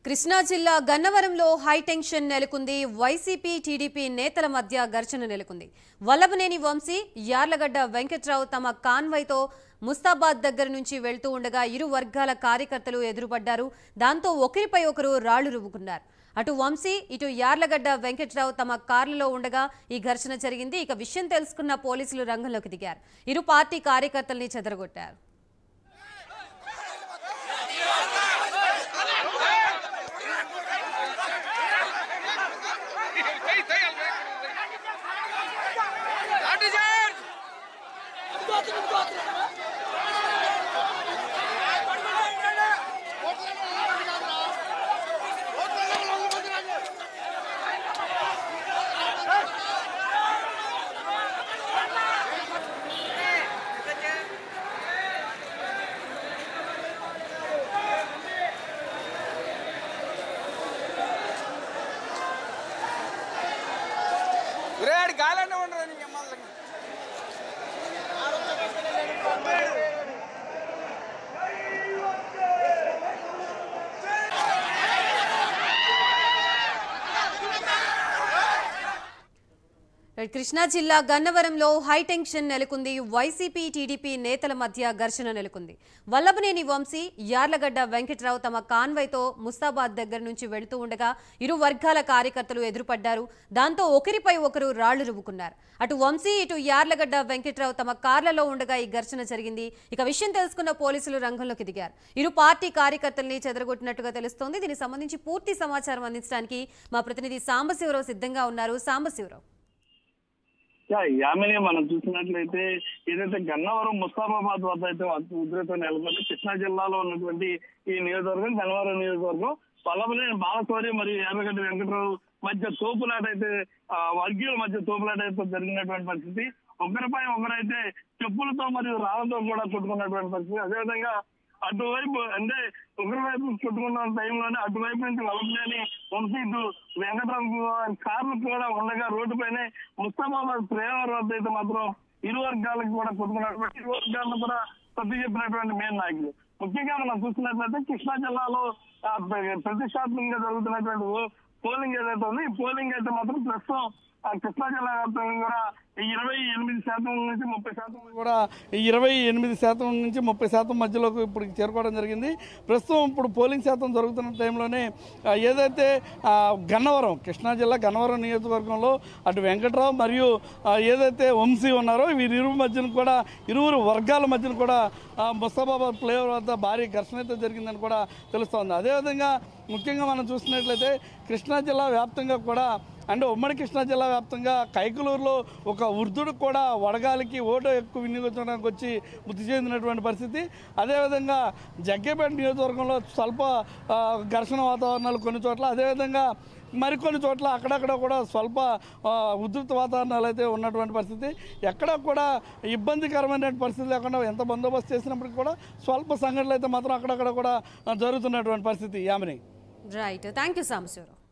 కృష్ణా జిల్లా గన్నవరంలో హైటెన్షన్ నెలకొంది వైసీపీ టీడీపీ నేతల మధ్య ఘర్షణ నెలకొంది వల్లభనేని వంశీ యార్లగడ్డ వెంకట్రావు తమ కాన్వైతో ముస్తాబాద్ దగ్గర నుంచి వెళ్తూ ఉండగా ఇరు వర్గాల కార్యకర్తలు ఎదురుపడ్డారు దాంతో ఒకరిపై ఒకరు రాళ్లు రువ్వుకున్నారు అటు వంశీ ఇటు యార్లగడ్డ వెంకట్రావు తమ కార్లలో ఉండగా ఈ ఘర్షణ జరిగింది ఇక విషయం తెలుసుకున్న పోలీసులు రంగంలోకి దిగారు ఇరు పార్టీ కార్యకర్తల్ని చెదరగొట్టారు లాఠీ చార్జ్ ఒరేయ్ గాలన్న ఉండరా నీ అమ్మాళ్ళకి కృష్ణా జిల్లా గన్నవరంలో హైటెన్షన్ నెలకొంది వైసీపీ టీడీపీ నేతల మధ్య ఘర్షణ నెలకొంది వల్లభనేని వంశీ యార్లగడ్డ వెంకట్రావు తమ కాన్వైతో ముస్తాబాద్ దగ్గర నుంచి వెళుతూ ఉండగా ఇరు వర్గాల కార్యకర్తలు ఎదురుపడ్డారు దాంతో ఒకరిపై ఒకరు రాళ్లు రువ్వుకున్నారు అటు వంశీ ఇటు యార్లగడ్డ వెంకట్రావు తమ కార్లలో ఉండగా ఈ ఘర్షణ జరిగింది ఇక విషయం తెలుసుకున్న పోలీసులు రంగంలోకి దిగారు ఇరు పార్టీ కార్యకర్తల్ని చెదరగొట్టినట్టుగా తెలుస్తోంది దీనికి సంబంధించి పూర్తి సమాచారం అందించడానికి మా ప్రతినిధి సాంబశివరావు సిద్ధంగా ఉన్నారు సాంబశివరావు యా, యామిని మనం చూసినట్లయితే ఏదైతే గన్నవరం ముస్తాఫాబాద్ వద్ద అయితే ఉద్రిక్త నెలకొంది కృష్ణా జిల్లాలో ఉన్నటువంటి ఈ నియోజకవర్గం గన్నవరం నియోజకవర్గం పల్లవలేని బాలశౌరి మరియు యామగడ్డ వెంకటరావు మధ్య తోపులాట అయితే ఆ, వర్గీయుల మధ్య తోపులాట అయితే జరిగినటువంటి పరిస్థితి ఒకరిపై ఒకరైతే చెప్పులతో మరియు రాళ్లతో కూడా కొట్టుకున్నటువంటి పరిస్థితి అదేవిధంగా అటువైపు అంటే ఒకరి వైపు చుట్టుకున్న టైంలోనే అటువైపు నుంచి వలపలేని వంశీ ఇటు వెంకటరావు కార్లు కూడా ఉండగా రోడ్డుపైనే ముస్తాబాబాద్ ఫ్లైఓవర్ వద్ద అయితే మాత్రం ఇరు వర్గాలకు కూడా కొట్టుకున్నటువంటి ఇరు వర్గాలను కూడా సర్ది చెప్పినటువంటి మెయిన్ నాయకులు ముఖ్యంగా మనం చూసినట్లయితే కృష్ణా జిల్లాలో ఆ, ప్ర- ప్రతిష్టాత్మకంగా జరుగుతున్నటువంటి ఓ- పోలింగ్ ఏదైతే ఉంది ఈ పోలింగ్ అయితే మాత్రం ప్రస్తుతం ఆ కృష్ణా జిల్లా వ్యాప్తంగా కూడా ఈ ఇరవై ఎనిమిది శాతం నుంచి ముప్పై శాతం కూడా ఇరవై ఎనిమిది శాతం నుంచి ముప్పై శాతం మధ్యలోకి ఇప్పుడు చేరుకోవడం జరిగింది ప్రస్తుతం ఇప్పుడు పోలింగ్ శాతం జరుగుతున్న టైంలోనే ఆ, ఏదైతే ఆ, గన్నవరం కృష్ణా జిల్లా గన్నవరం నియోజకవర్గంలో అటు వెంకట్రావు మరియు ఆ, ఏదైతే వంశీ ఉన్నారో వీరిరు మధ్యన కూడా ఇరువురు వర్గాల మధ్యన కూడా ఆ, ముస్తాబాబాద్ ఫ్లేవర్ వద్ద భారీ ఘర్షణ అయితే జరిగిందని కూడా తెలుస్తోంది అదేవిధంగా ముఖ్యంగా మనం చూసినట్లయితే కృష్ణా జిల్లా వ్యాప్తంగా కూడా అంటే ఉమ్మడి కృష్ణా జిల్లా వ్యాప్తంగా కైకలూరులో ఒక వృద్ధుడు కూడా వడగాలికి ఓటు ఎక్కువ వినియోగించడానికి వచ్చి మృతి చెందినటువంటి పరిస్థితి అదేవిధంగా జగ్గేపేట నియోజకవర్గంలో స్వల్ప ఆ, ఘర్షణ వాతావరణాలు కొన్ని చోట్ల అదేవిధంగా మరికొన్ని చోట్ల అక్కడక్కడ కూడా స్వల్ప ఆ, ఉధృత వాతావరణాలు అయితే ఉన్నటువంటి పరిస్థితి ఎక్కడ కూడా ఇబ్బందికరమైన పరిస్థితి లేకుండా ఎంత బందోబస్తు చేసినప్పటికీ కూడా స్వల్ప సంఘటనలు అయితే మాత్రం అక్కడక్కడ కూడా ఆ, జరుగుతున్నటువంటి పరిస్థితి Yamini right thank you Sambasivarao